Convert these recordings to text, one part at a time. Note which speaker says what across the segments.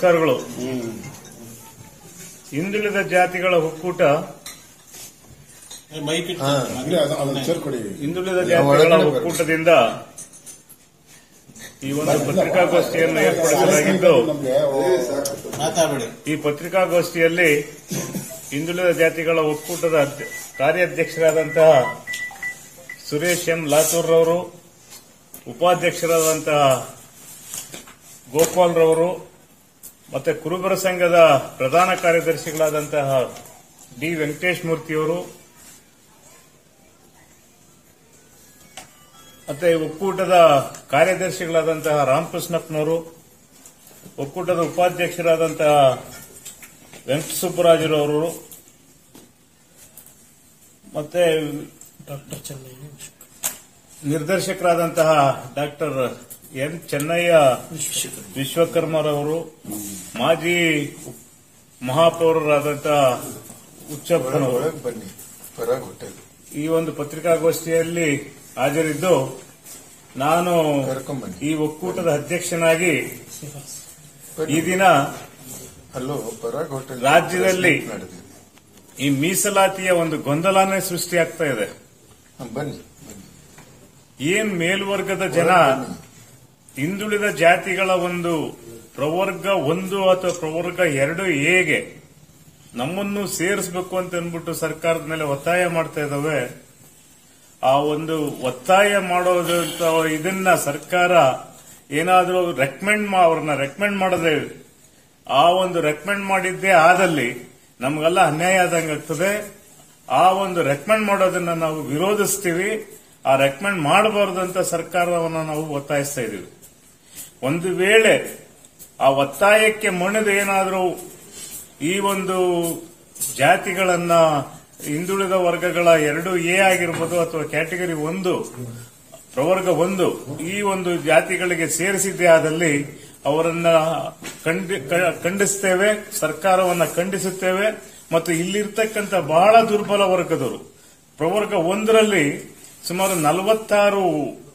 Speaker 1: ನಮಸ್ಕಾರಗಳು ಹಿಂದುಳಿದ ಜಾತಿಗಳ ಒಕ್ಕೂಟ
Speaker 2: ಮೈಕ್
Speaker 3: ಹಾ ಅಂದ್ರೆ ಅದು ಅದನ್ನ ಸೇರ್ಕೊಡಿ
Speaker 1: ಹಿಂದುಳಿದ
Speaker 3: ನಾವು
Speaker 1: ಜಾತಿಗಳ
Speaker 3: ಒಳಗಡೆ ಬರ್ಬೇಕು.
Speaker 1: ಒಕ್ಕೂಟದಿಂದ ಈ ಒಂದು ಪತ್ರಿಕಾಗೋಷ್ಠಿಯನ್ನು ಏರ್ಪಡಿಸಲಾಗಿದ್ದು
Speaker 3: ನಮ್ಗೆ
Speaker 2: ಮಾತಾಡಬೇಡಿ
Speaker 1: ಈ ಪತ್ರಿಕಾಗೋಷ್ಠಿಯಲ್ಲಿ ಹಿಂದುಳಿದ ಜಾತಿಗಳ ಒಕ್ಕೂಟದ ಅಧ್ಯ- ಕಾರ್ಯಾಧ್ಯಕ್ಷರಾದಂತಹ ಸುರೇಶ್ ಎಂ ಲಾತೂರ್ ರವರು ಉಪಾಧ್ಯಕ್ಷರಾದಂತಹ ಗೋಪಾಲ್ ರವರು ಮತ್ತೆ ಕುರುಬರ ಸಂಘದ ಪ್ರಧಾನ ಕಾರ್ಯದರ್ಶಿಗಳಾದಂತಹ ಡಿ ವೆಂಕಟೇಶ್ ಮೂರ್ತಿಯವರು ಮತ್ತೆ ಒಕ್ಕೂಟದ ಕಾರ್ಯದರ್ಶಿಗಳಾದಂತಹ ರಾಮಕೃಷ್ಣಪ್ಪನವರು ಒಕ್ಕೂಟದ ಉಪಾಧ್ಯಕ್ಷರಾದಂತಹ ವೆಂಕಟ ಸುಬ್ಬರಾಜರವರು ಮತ್ತೆ
Speaker 2: ಡಾಕ್ಟರ್ ಚೆನ್ನೈ
Speaker 1: ನಿರ್ದೇಶಕರಾದಂತಹ ಡಾಕ್ಟರ್ ಎನ್ ಚೆನ್ನಯ್ಯ ವಿಶ್ವಕರ್ಮರವರು ಮಾಜಿ ಮಹಾಪೌರರಾದಂತಹ ಉಚ್ಚಪ್ಪನವರು
Speaker 3: ಒಳಗೆ ಬನ್ನಿ ಪರಾಗ್ ಹೋಟೆಲ್
Speaker 1: ಈ ಒಂದು ಪತ್ರಿಕಾಗೋಷ್ಠಿಯಲ್ಲಿ ಹಾಜರಿದ್ದು ನಾನು
Speaker 3: ಕರ್ಕೊಂಬನ್ನಿ
Speaker 1: ಈ ಒಕ್ಕೂಟದ ಅಧ್ಯಕ್ಷನಾಗಿ ಈ ದಿನ
Speaker 3: ಅಲ್ಲೋ ಪರಾಗ್ ಹೋಟೆಲ್
Speaker 1: ರಾಜ್ಯದಲ್ಲಿ
Speaker 3: ನಡೆದಿದೆ
Speaker 1: ಈ ಮೀಸಲಾತಿಯ ಒಂದು ಗೊಂದಲನೇ ಸೃಷ್ಟಿಯಾಗ್ತಾ ಇದೆ
Speaker 3: ಹಾ, ಬನ್ನಿ ಬನ್ನಿ
Speaker 1: ಏನ್ ಮೇಲ್ವರ್ಗದ ಜನ ಹಿಂದುಳಿದ ಜಾತಿಗಳ ಒಂದು ಪ್ರವರ್ಗ ಒಂದು ಅಥವಾ ಪ್ರವರ್ಗ ಎರಡು ಹೇಗೆ ನಮ್ಮನ್ನು ಸೇರಿಸಬೇಕು ಅಂತ ಅಂದ್ಬಿಟ್ಟು ಸರ್ಕಾರದ ಮೇಲೆ ಒತ್ತಾಯ ಮಾಡ್ತಾ ಇದ್ದಾವೆ ಆ ಒಂದು ಒತ್ತಾಯ ಮಾಡೋದು ಇದನ್ನ ಸರ್ಕಾರ ಏನಾದರೂ ರೆಕಮೆಂಡ್ ಅವ್ರನ್ನ ರೆಕಮೆಂಡ್ ಮಾಡದೆ ಆ ಒಂದು ರೆಕಮೆಂಡ್ ಮಾಡಿದ್ದೇ ಆದಲ್ಲಿ ನಮಗೆಲ್ಲ ಅನ್ಯಾಯ ಆದಂಗೆ ಆಗ್ತದೆ ಆ ಒಂದು ರೆಕಮೆಂಡ್ ಮಾಡೋದನ್ನ ನಾವು ವಿರೋಧಿಸ್ತೀವಿ ಆ ರೆಕಮೆಂಡ್ ಮಾಡಬಾರದು ಅಂತ ಸರ್ಕಾರವನ್ನು ನಾವು ಒತ್ತಾಯಿಸ್ತಾ ಇದೀವಿ ಒಂದು ವೇಳೆ ಆ ಒತ್ತಾಯಕ್ಕೆ ಮಣಿದು ಏನಾದರೂ ಈ ಒಂದು ಜಾತಿಗಳನ್ನ ಹಿಂದುಳಿದ ವರ್ಗಗಳ ಎರಡು ಎ ಆಗಿರ್ಬೋದು ಅಥವಾ ಕ್ಯಾಟಗರಿ ಒಂದು ಪ್ರವರ್ಗ ಒಂದು ಈ ಒಂದು ಜಾತಿಗಳಿಗೆ ಸೇರಿಸಿದ್ದೇ ಆದಲ್ಲಿ ಅವರನ್ನ ಖಂಡಿ- ಕ- ಖಂಡಿಸ್ತೇವೆ ಸರ್ಕಾರವನ್ನ ಖಂಡಿಸುತ್ತೇವೆ ಮತ್ತು ಇಲ್ಲಿರ್ತಕ್ಕಂಥ ಬಹಳ ದುರ್ಬಲ ವರ್ಗದವರು ಪ್ರವರ್ಗ ಒಂದರಲ್ಲಿ ಸುಮಾರು ನಲವತ್ತಾರು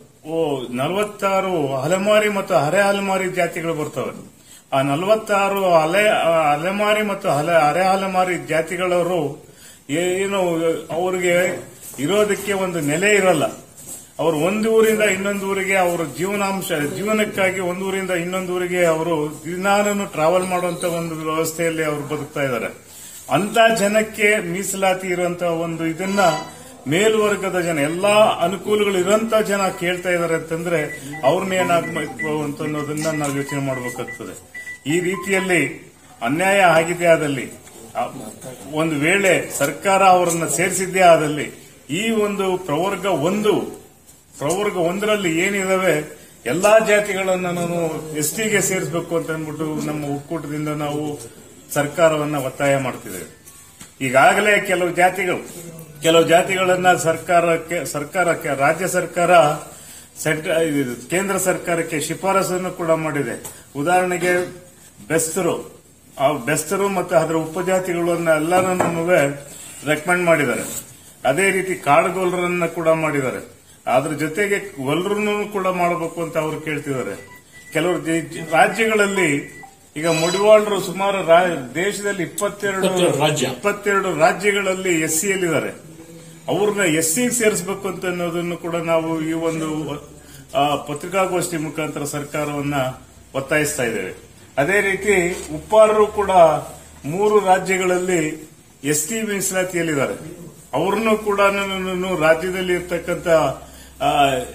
Speaker 1: ನಲವತ್ತಾರು ಅಲೆಮಾರಿ ಮತ್ತು ಅರೆ ಅಲೆಮಾರಿ ಜಾತಿಗಳು ಬರ್ತವೆ ಆ ನಲವತ್ತಾರು ಅಲೆ ಆ ಅಲೆಮಾರಿ ಮತ್ತು ಅಲೆ ಅರೆ ಅಲೆಮಾರಿ ಜಾತಿಗಳವರು ಏನು ಅವರಿಗೆ ಇರೋದಕ್ಕೆ ಒಂದು ನೆಲೆ ಇರಲ್ಲ ಅವರು ಒಂದು ಊರಿಂದ ಇನ್ನೊಂದು ಊರಿಗೆ ಅವರ ಜೀವನಾಂಶ ಜೀವನಕ್ಕಾಗಿ ಒಂದು ಊರಿಂದ ಇನ್ನೊಂದು ಊರಿಗೆ ಅವರು ದಿನಾನು ಟ್ರಾವೆಲ್ ಮಾಡುವಂತ ಒಂದು ವ್ಯವಸ್ಥೆಯಲ್ಲಿ ಅವರು ಬದುಕ್ತಾ ಇದ್ದಾರೆ ಅಂತ ಜನಕ್ಕೆ ಮೀಸಲಾತಿ ಇರುವಂತಹ ಒಂದು ಇದನ್ನ ಮೇಲ್ವರ್ಗದ ಜನ ಎಲ್ಲಾ ಅನುಕೂಲಗಳು ಇರುವಂತ ಜನ ಕೇಳ್ತಾ ಇದ್ದಾರೆ ಅಂತಂದ್ರೆ ಅವ್ರನ್ನ ಏನಾಗಬೇಕು ಅಂತ ಅನ್ನೋದನ್ನ ನಾವು ಯೋಚನೆ ಮಾಡಬೇಕಾಗ್ತದೆ ಈ ರೀತಿಯಲ್ಲಿ ಅನ್ಯಾಯ ಆಗಿದೆ ಆದಲ್ಲಿ ಆ, ಒಂದು ವೇಳೆ ಸರ್ಕಾರ ಅವರನ್ನ ಸೇರಿಸಿದ್ದೇ ಆದಲ್ಲಿ ಈ ಒಂದು ಪ್ರವರ್ಗ ಒಂದು ಪ್ರವರ್ಗ ಒಂದರಲ್ಲಿ ಏನಿದಾವೆ ಎಲ್ಲಾ ಜಾತಿಗಳನ್ನ ನಾನು ಎಸ್ ಟಿಗೆ ಸೇರಿಸಬೇಕು ಅಂತ ಅಂದ್ಬಿಟ್ಟು ನಮ್ಮ ಒಕ್ಕೂಟದಿಂದ ನಾವು ಸರ್ಕಾರವನ್ನ ಒತ್ತಾಯ ಮಾಡ್ತಿದ್ದೇವೆ ಈಗಾಗಲೇ ಕೆಲವು ಜಾತಿಗಳು ಕೆಲವು ಜಾತಿಗಳನ್ನ ಸರ್ಕಾರಕ್ಕೆ ಸರ್ಕಾರಕ್ಕೆ ರಾಜ್ಯ ಸರ್ಕಾರ ಸೆಂಟ್ರ ಇದು ಕೇಂದ್ರ ಸರ್ಕಾರಕ್ಕೆ ಶಿಫಾರಸನ್ನು ಕೂಡ ಮಾಡಿದೆ ಉದಾಹರಣೆಗೆ ಬೆಸ್ತರು ಆ ಬೆಸ್ತರು ಮತ್ತು ಅದರ ಉಪಜಾತಿಗಳನ್ನ ಎಲ್ಲರನ್ನೂ ರೆಕಮೆಂಡ್ ಮಾಡಿದ್ದಾರೆ ಅದೇ ರೀತಿ ಕಾಡುಗೊಲ್ಲರನ್ನ ಕೂಡ ಮಾಡಿದ್ದಾರೆ ಅದ್ರ ಜೊತೆಗೆ ಗೊಲ್ಲರನ್ನು ಕೂಡ ಮಾಡಬೇಕು ಅಂತ ಅವರು ಕೇಳ್ತಿದ್ದಾರೆ ಕೆಲವರು ಜೆ- ರಾಜ್ಯಗಳಲ್ಲಿ ಈಗ ಮಡಿವಾಳರು ಸುಮಾರು ರಾ- ದೇಶದಲ್ಲಿ ಇಪ್ಪತ್ತೆರಡು
Speaker 2: ಇಪ್ಪತ್ತೆರಡು ರಾಜ್ಯ.
Speaker 1: ಇಪ್ಪತ್ತೆರಡು ರಾಜ್ಯಗಳಲ್ಲಿ ಎಸ್ ಸಿಯಲ್ಲಿದ್ದಾರೆ ಅವ್ರನ್ನ ಎಸ್ ಸಿ ಸೇರಿಸಬೇಕು ಅಂತ ಅನ್ನೋದನ್ನು ಕೂಡ ನಾವು ಈ ಒಂದು ಆ, ಪತ್ರಿಕಾಗೋಷ್ಠಿ ಮುಖಾಂತರ ಸರ್ಕಾರವನ್ನ ಒತ್ತಾಯಿಸ್ತಾ ಇದ್ದೇವೆ ಅದೇ ರೀತಿ ಉಪ್ಪಾರರು ಕೂಡ ಮೂರು ರಾಜ್ಯಗಳಲ್ಲಿ ಎಸ್ ಟಿ ಮೀಸಲಾತಿಯಲ್ಲಿದ್ದಾರೆ ಅವ್ರನ್ನು ಕೂಡ ರಾಜ್ಯದಲ್ಲಿ ಇರ್ತಕ್ಕಂಥ ಆ,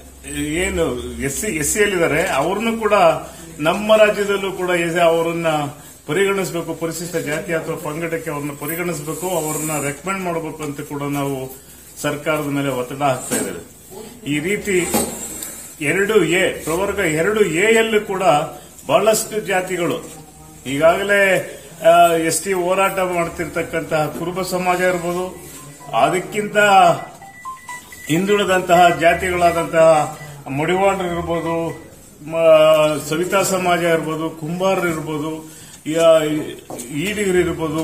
Speaker 1: ಏನು ಎಸ್ ಸಿ ಎಸ್ ಸಿಯಲ್ಲಿದ್ದಾರೆ ಅವ್ರನ್ನು ಕೂಡ ನಮ್ಮ ರಾಜ್ಯದಲ್ಲೂ ಕೂಡ ಎಸ್- ಅವರನ್ನ ಪರಿಗಣಿಸಬೇಕು ಪರಿಶಿಷ್ಟ ಜಾತಿ ಅಥವಾ ಪಂಗಡಕ್ಕೆ ಅವ್ರನ್ನ ಪರಿಗಣಿಸಬೇಕು ಅವರನ್ನ ರೆಕಮೆಂಡ್ ಮಾಡಬೇಕು ಅಂತ ಕೂಡ ನಾವು ಸರ್ಕಾರದ ಮೇಲೆ ಒತ್ತಡ ಹಾಕ್ತಾ ಇದ್ದೇವೆ ಈ ರೀತಿ ಎರಡು ಎ ಪ್ರವರ್ಗ ಎರಡು ಎ ಯಲ್ಲೂ ಕೂಡ ಬಹಳಷ್ಟು ಜಾತಿಗಳು ಈಗಾಗಲೇ ಎಸ್ ಟಿ ಹೋರಾಟ ಮಾಡ್ತಿರ್ತಕ್ಕಂತಹ ಕುರುಬ ಸಮಾಜ ಇರ್ಬೋದು ಅದಕ್ಕಿಂತ ಹಿಂದುಳಿದಂತಹ ಜಾತಿಗಳಾದಂತಹ ಮಡಿವಾಳರು ಇರ್ಬೋದು ಮ- ಸವಿತಾ ಸಮಾಜ ಇರ್ಬೋದು ಕುಂಬಾರರು ಇರ್ಬೋದು ಈಡಿಗರು ಇರ್ಬೋದು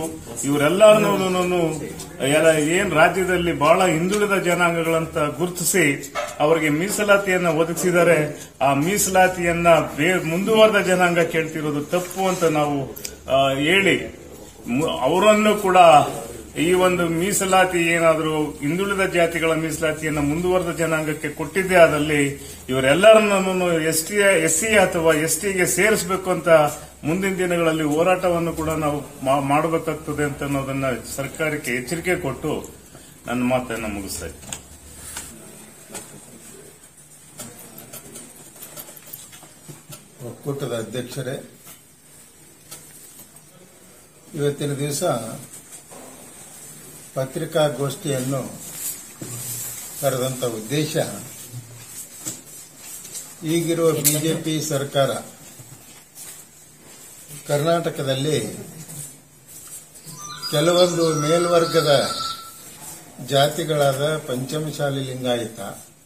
Speaker 1: ಇವರೆಲ್ಲರನ್ನೂ ಏನ್ ರಾಜ್ಯದಲ್ಲಿ ಬಹಳ ಹಿಂದುಳಿದ ಜನಾಂಗಗಳಂತ ಗುರುತಿಸಿ ಅವರಿಗೆ ಮೀಸಲಾತಿಯನ್ನ ಒದಗಿಸಿದರೆ ಆ ಮೀಸಲಾತಿಯನ್ನ ಬೇ- ಮುಂದುವರೆದ ಜನಾಂಗ ಕೇಳ್ತಿರೋದು ತಪ್ಪು ಅಂತ ನಾವು ಆ, ಹೇಳಿ ಮು- ಅವರನ್ನು ಕೂಡ ಈ ಒಂದು ಮೀಸಲಾತಿ ಏನಾದರೂ ಹಿಂದುಳಿದ ಜಾತಿಗಳ ಮೀಸಲಾತಿಯನ್ನು ಮುಂದುವರೆದ ಜನಾಂಗಕ್ಕೆ ಕೊಟ್ಟಿದ್ದೇ ಆದಲ್ಲಿ ಇವರೆಲ್ಲರನ್ನು ಎಸ್ ಟಿ ಎಸ್ ಸಿ ಅಥವಾ ಎಸ್ ಟಿಗೆ ಸೇರಿಸಬೇಕು ಅಂತ ಮುಂದಿನ ದಿನಗಳಲ್ಲಿ ಹೋರಾಟವನ್ನು ಕೂಡ ನಾವು ಮಾ- ಮಾಡಬೇಕಾಗ್ತದೆ ಅಂತ ಅನ್ನೋದನ್ನ ಸರ್ಕಾರಕ್ಕೆ ಎಚ್ಚರಿಕೆ ಕೊಟ್ಟು ನನ್ನ ಮಾತನ್ನು ಮುಗಿಸ್ತಾ ಇದ್ದೀನಿ.
Speaker 3: ಒಕ್ಕೂಟದ ಅಧ್ಯಕ್ಷರೇ ಇವತ್ತಿನ ದಿವಸ ಪತ್ರಿಕಾಗೋಷ್ಠಿಯನ್ನು ಕರೆದಂತ ಉದ್ದೇಶ ಈಗಿರುವ ಬಿಜೆಪಿ ಸರ್ಕಾರ ಕರ್ನಾಟಕದಲ್ಲಿ ಕೆಲವೊಂದು ಮೇಲ್ವರ್ಗದ ಜಾತಿಗಳಾದ ಪಂಚಮಶಾಲಿ ಲಿಂಗಾಯತ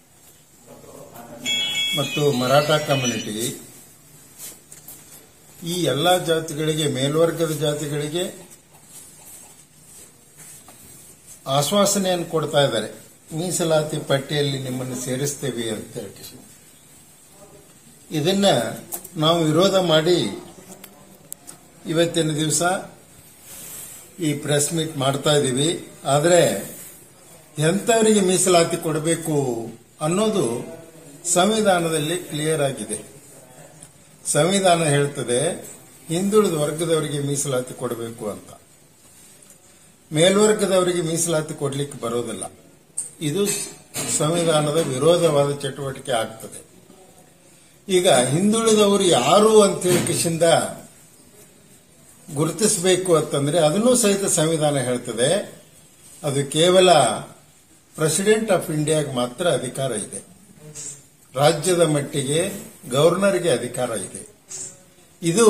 Speaker 3: ಮತ್ತು ಮರಾಠ ಕಮ್ಯುನಿಟಿ ಈ ಎಲ್ಲ ಜಾತಿಗಳಿಗೆ ಮೇಲ್ವರ್ಗದ ಜಾತಿಗಳಿಗೆ ಆಶ್ವಾಸನೆಯನ್ನು ಕೊಡ್ತಾ ಇದ್ದಾರೆ ಮೀಸಲಾತಿ ಪಟ್ಟಿಯಲ್ಲಿ ನಿಮ್ಮನ್ನು ಸೇರಿಸ್ತೇವೆ ಅಂತ ಹೇಳಿ ಇದನ್ನ ನಾವು ವಿರೋಧ ಮಾಡಿ ಇವತ್ತಿನ ದಿವಸ ಈ ಪ್ರೆಸ್ ಮೀಟ್ ಮಾಡ್ತಾ ಇದ್ದೀವಿ ಆದರೆ ಎಂಥವರಿಗೆ ಮೀಸಲಾತಿ ಕೊಡಬೇಕು ಅನ್ನೋದು ಸಂವಿಧಾನದಲ್ಲಿ ಕ್ಲಿಯರ್ ಆಗಿದೆ ಸಂವಿಧಾನ ಹೇಳ್ತದೆ ಹಿಂದುಳಿದ ವರ್ಗದವರಿಗೆ ಮೀಸಲಾತಿ ಕೊಡಬೇಕು ಅಂತ ಮೇಲ್ವರ್ಗದವರಿಗೆ ಮೀಸಲಾತಿ ಕೊಡ್ಲಿಕ್ಕೆ ಬರೋದಿಲ್ಲ ಇದು ಸಂವಿಧಾನದ ವಿರೋಧವಾದ ಚಟುವಟಿಕೆ ಆಗ್ತದೆ ಈಗ ಹಿಂದುಳಿದವರು ಯಾರು ಅಂತ ಹೇಳಿ ಕಿಶಿಂದ ಗುರುತಿಸಬೇಕು ಅಂತಂದ್ರೆ ಅದನ್ನೂ ಸಹಿತ ಸಂವಿಧಾನ ಹೇಳ್ತದೆ ಅದು ಕೇವಲ ಪ್ರೆಸಿಡೆಂಟ್ ಆಫ್ ಇಂಡಿಯಾಗೆ ಮಾತ್ರ ಅಧಿಕಾರ ಇದೆ ರಾಜ್ಯದ ಮಟ್ಟಿಗೆ ಗವರ್ನರ್ಗೆ ಅಧಿಕಾರ ಇದೆ ಇದು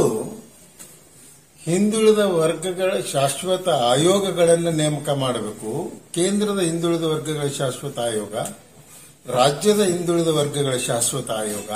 Speaker 3: ಹಿಂದುಳಿದ ವರ್ಗಗಳ ಶಾಶ್ವತ ಆಯೋಗಗಳನ್ನು ನೇಮಕ ಮಾಡಬೇಕು ಕೇಂದ್ರದ ಹಿಂದುಳಿದ ವರ್ಗಗಳ ಶಾಶ್ವತ ಆಯೋಗ ರಾಜ್ಯದ ಹಿಂದುಳಿದ ವರ್ಗಗಳ ಶಾಶ್ವತ ಆಯೋಗ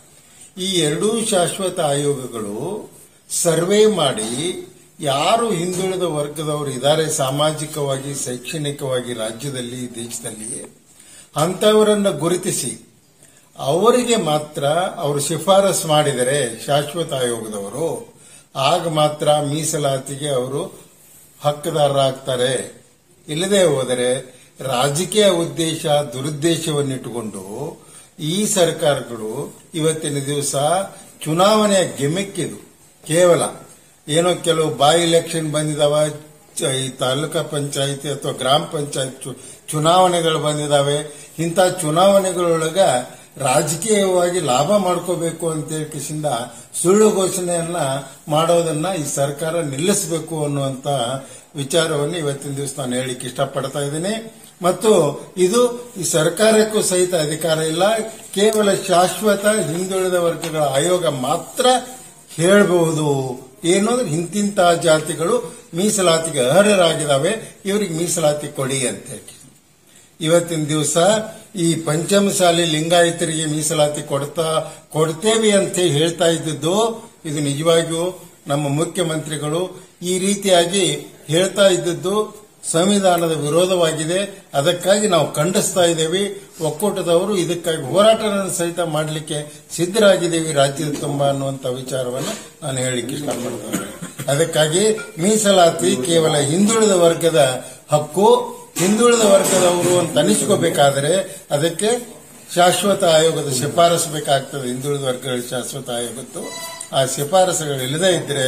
Speaker 3: ಈ ಎರಡೂ ಶಾಶ್ವತ ಆಯೋಗಗಳು ಸರ್ವೆ ಮಾಡಿ ಯಾರು ಹಿಂದುಳಿದ ವರ್ಗದವರು ಇದ್ದಾರೆ ಸಾಮಾಜಿಕವಾಗಿ ಶೈಕ್ಷಣಿಕವಾಗಿ ರಾಜ್ಯದಲ್ಲಿ ದೇಶದಲ್ಲಿ ಅಂತವರನ್ನ ಗುರುತಿಸಿ ಅವರಿಗೆ ಮಾತ್ರ ಅವರು ಶಿಫಾರಸ್ ಮಾಡಿದರೆ ಶಾಶ್ವತ ಆಯೋಗದವರು ಆಗ ಮಾತ್ರ ಮೀಸಲಾತಿಗೆ ಅವರು ಹಕ್ಕದಾರರಾಗ್ತಾರೆ ಇಲ್ಲದೆ ಹೋದರೆ ರಾಜಕೀಯ ಉದ್ದೇಶ ದುರುದ್ದೇಶವನ್ನಿಟ್ಟುಕೊಂಡು ಈ ಸರ್ಕಾರಗಳು ಇವತ್ತಿನ ದಿವಸ ಚುನಾವಣೆಯ ಗಿಮಿಕ್ಕಿದು ಕೇವಲ ಏನೋ ಕೆಲವು ಬಾಯ್ ಎಲೆಕ್ಷನ್ ಬಂದಿದಾವ ಚ- ಈ ತಾಲೂಕಾ ಪಂಚಾಯಿತಿ ಅಥವಾ ಗ್ರಾಮ ಪಂಚಾಯತ್ ಚು- ಚುನಾವಣೆಗಳು ಬಂದಿದಾವೆ ಇಂಥ ಚುನಾವಣೆಗಳೊಳಗ ರಾಜಕೀಯವಾಗಿ ಲಾಭ ಮಾಡ್ಕೋಬೇಕು ಅಂತ ಹೇಳಿ ಕಿಸಿಂದ ಸುಳ್ಳು ಘೋಷಣೆಯನ್ನ ಮಾಡೋದನ್ನ ಈ ಸರ್ಕಾರ ನಿಲ್ಲಿಸಬೇಕು ಅನ್ನುವಂತ ವಿಚಾರವನ್ನು ಇವತ್ತಿನ ದಿವಸ ನಾನು ಹೇಳಿಕ್ಕೆ ಇಷ್ಟಪಡ್ತಾ ಇದ್ದೀನಿ ಮತ್ತು ಇದು ಈ ಸರ್ಕಾರಕ್ಕೂ ಸಹಿತ ಅಧಿಕಾರ ಇಲ್ಲ ಕೇವಲ ಶಾಶ್ವತ ಹಿಂದುಳಿದ ವರ್ಗಗಳ ಆಯೋಗ ಮಾತ್ರ ಹೇಳಬಹುದು ಏನು ಅಂದ್ರೆ ಇಂತಿಂತ ಜಾತಿಗಳು ಮೀಸಲಾತಿಗೆ ಅರ್ಹರಾಗಿದ್ದಾವೆ ಇವರಿಗೆ ಮೀಸಲಾತಿ ಕೊಡಿ ಅಂತ ಹೇಳಿ ಇವತ್ತಿನ ದಿವಸ ಈ ಪಂಚಮಸಾಲಿ ಲಿಂಗಾಯತರಿಗೆ ಮೀಸಲಾತಿ ಕೊಡ್ತಾ ಕೊಡ್ತೇವೆ ಅಂತ ಹೇಳ್ತಾ ಇದ್ದದ್ದು ಇದು ನಿಜವಾಗಿಯೂ ನಮ್ಮ ಮುಖ್ಯಮಂತ್ರಿಗಳು ಈ ರೀತಿಯಾಗಿ ಹೇಳ್ತಾ ಇದ್ದದ್ದು ಸಂವಿಧಾನದ ವಿರೋಧವಾಗಿದೆ ಅದಕ್ಕಾಗಿ ನಾವು ಖಂಡಿಸ್ತಾ ಇದ್ದೇವೆ ಒಕ್ಕೂಟದವರು ಇದಕ್ಕಾಗಿ ಹೋರಾಟವನ್ನು ಸಹಿತ ಮಾಡಲಿಕ್ಕೆ ಸಿದ್ಧರಾಗಿದ್ದೇವೆ ರಾಜ್ಯದ ತುಂಬ ಅನ್ನುವಂಥ ವಿಚಾರವನ್ನು ನಾನು ಹೇಳಿಕ್ಕೆ ಇಷ್ಟಪಡ್ತೇನೆ ಅದಕ್ಕಾಗಿ ಮೀಸಲಾತಿ ಕೇವಲ ಹಿಂದುಳಿದ ವರ್ಗದ ಹಕ್ಕು ಹಿಂದುಳಿದ ವರ್ಗದವರು ಅಂತ ಅನಿಸ್ಕೋಬೇಕಾದರೆ ಅದಕ್ಕೆ ಶಾಶ್ವತ ಆಯೋಗದ ಶಿಫಾರಸು ಬೇಕಾಗ್ತದೆ ಹಿಂದುಳಿದ ವರ್ಗಗಳ ಶಾಶ್ವತ ಆಯೋಗದ್ದು ಆ ಶಿಫಾರಸುಗಳು ಇಲ್ಲದೇ ಇದ್ರೆ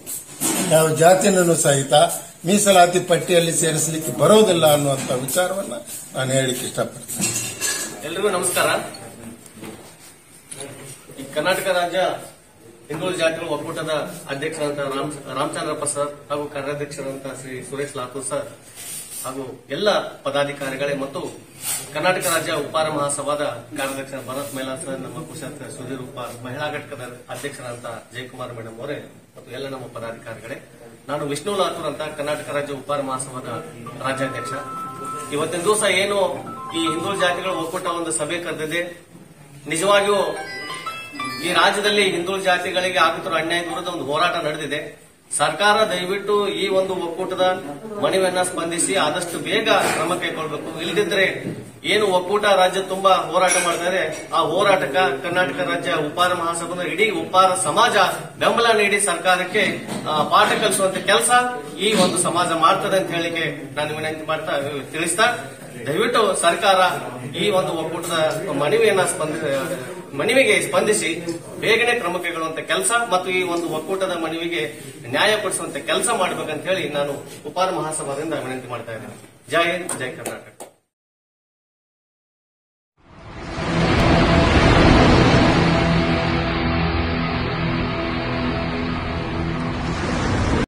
Speaker 3: ಯಾವ ಜಾತಿಯನ್ನು ಸಹಿತ ಮೀಸಲಾತಿ ಪಟ್ಟಿಯಲ್ಲಿ ಸೇರಿಸಲಿಕ್ಕೆ ಬರೋದಿಲ್ಲ ಅನ್ನುವಂಥ ವಿಚಾರವನ್ನ ನಾನು ಹೇಳಿಕ್ಕೆ ಇಷ್ಟಪಡ್ತೇನೆ
Speaker 4: ಎಲ್ರಿಗೂ ನಮಸ್ಕಾರ ಈ ಕರ್ನಾಟಕ ರಾಜ್ಯ ಹಿಂದುಳಿದ ಜಾತಿಗಳ ಒಕ್ಕೂಟದ ಅಧ್ಯಕ್ಷರಂತ ರಾಮ್ ರಾಮಚಂದ್ರಪ್ಪ ಸರ್ ಹಾಗೂ ಕಾರ್ಯಾಧ್ಯಕ್ಷರಂತ ಶ್ರೀ ಸುರೇಶ್ ಲಾಥೂರ್ ಸರ್ ಹಾಗೂ ಎಲ್ಲ ಪದಾಧಿಕಾರಿಗಳೇ ಮತ್ತು ಕರ್ನಾಟಕ ರಾಜ್ಯ ಉಪಾರ ಮಹಾಸಭಾದ ಕಾರ್ಯಾಧ್ಯಕ್ಷ ಭರತ್ ಮೇಲಾ ಸರ್ ನಮ್ಮ ಕುಶಾಂತ ಸುಧೀರ್ ಉಪ ಮಹಿಳಾ ಘಟಕದ ಅಧ್ಯಕ್ಷರಂತ ಜಯಕುಮಾರ್ ಮೇಡಮ್ ಅವರೇ ಮತ್ತು ಎಲ್ಲ ನಮ್ಮ ಪದಾಧಿಕಾರಿಗಳೇ ನಾನು ವಿಷ್ಣು ಲಾಥೂರ್ ಅಂತ ಕರ್ನಾಟಕ ರಾಜ್ಯ ಉಪಾರ ಮಹಾಸಭಾದ ರಾಜ್ಯಾಧ್ಯಕ್ಷ ಇವತ್ತಿನ ದಿವಸ ಏನು ಈ ಹಿಂದೂ ಜಾತಿಗಳ ಒಕ್ಕೂಟ ಒಂದು ಸಭೆ ಕರೆದಿದೆ ನಿಜವಾಗಿಯೂ ಈ ರಾಜ್ಯದಲ್ಲಿ ಹಿಂದೂ ಜಾತಿಗಳಿಗೆ ಆಗುತ್ತಿರುವ ಅನ್ಯಾಯದ ವಿರುದ್ಧ ಒಂದು ಹೋರಾಟ ನಡೆದಿದೆ ಸರ್ಕಾರ ದಯವಿಟ್ಟು ಈ ಒಂದು ಒಕ್ಕೂಟದ ಮನವಿಯನ್ನ ಸ್ಪಂದಿಸಿ ಆದಷ್ಟು ಬೇಗ ಕ್ರಮ ಕೈಗೊಳ್ಳಬೇಕು ಇಲ್ಲದಿದ್ರೆ ಏನು ಒಕ್ಕೂಟ ರಾಜ್ಯ ತುಂಬಾ ಹೋರಾಟ ಮಾಡ್ತಾರೆ ಆ ಹೋರಾಟಕ್ಕ ಕರ್ನಾಟಕ ರಾಜ್ಯ ಉಪಾರ ಮಹಾಸಭಾದ ಇಡೀ ಉಪಾರ ಸಮಾಜ ಬೆಂಬಲ ನೀಡಿ ಸರ್ಕಾರಕ್ಕೆ ಆ, ಪಾಠ ಕಲಿಸುವಂತ ಕೆಲಸ ಈ ಒಂದು ಸಮಾಜ ಮಾಡ್ತದೆ ಅಂತ ಹೇಳಿಕೆ ನಾನು ವಿನಂತಿ ಮಾಡ್ತಾ ತಿಳಿಸ್ತಾ ದಯವಿಟ್ಟು ಸರ್ಕಾರ ಈ ಒಂದು ಒಕ್ಕೂಟದ ಮನವಿಯನ್ನ ಸ್ಪಂದ ಮನವಿಗೆ ಸ್ಪಂದಿಸಿ ಬೇಗನೆ ಕ್ರಮ ಕೈಗೊಳ್ಳುವಂತ ಕೆಲಸ ಮತ್ತು ಈ ಒಂದು ಒಕ್ಕೂಟದ ಮನವಿಗೆ ನ್ಯಾಯ ಕೊಡಿಸುವಂತ ಕೆಲಸ ಮಾಡಬೇಕಂತ ಹೇಳಿ ನಾನು ಉಪಾರ ಮಹಾಸಭಾದಿಂದ ವಿನಂತಿ ಮಾಡ್ತಾ ಇದ್ದೇನೆ ಜೈ ಹಿಂದ್ ಜೈ ಕರ್ನಾಟಕ